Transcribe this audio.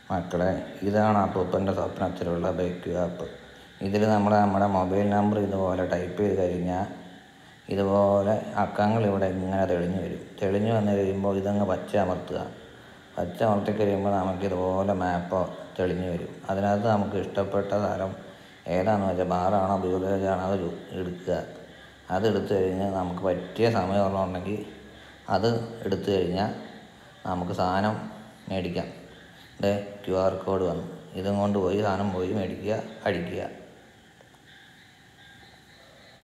മക്കളെ ഇതാണ് അപ്പൂപ്പൻ്റെ സ്വപ്നത്തിലുള്ള bike app ഇതിൽ നമ്മൾ നമ്മുടെ മൊബൈൽ നമ്പർ ഇതുപോലെ ടൈപ്പ് ചെയ്ത് കഴിഞ്ഞാൽ ഇതുപോലെ അക്കങ്ങൾ ഇവിടെ ഇങ്ങനെ തെളിഞ്ഞു വരും തെളിഞ്ഞു വന്നു കഴിയുമ്പോൾ ഇതങ്ങ് പച്ച അമർത്തുക പച്ച അമർത്തി കഴിയുമ്പോൾ നമുക്ക് ഇതുപോലെ മാപ്പ് തെളിഞ്ഞു വരും അതിനകത്ത് നമുക്ക് ഇഷ്ടപ്പെട്ട സ്ഥലം ഏതാണെന്ന് വെച്ചാൽ ബാറാണോ ബീവറേജാണോ അത് എടുക്കുക അത് എടുത്തു കഴിഞ്ഞാൽ നമുക്ക് പറ്റിയ സമയമുള്ളതുണ്ടെങ്കിൽ അത് എടുത്തു കഴിഞ്ഞാൽ നമുക്ക് സാധനം മേടിക്കാം ഇത് ക്യു ആർ കോഡ് വന്നു ഇതും കൊണ്ട് പോയി സാധനം പോയി മേടിക്കുക അടിക്കുക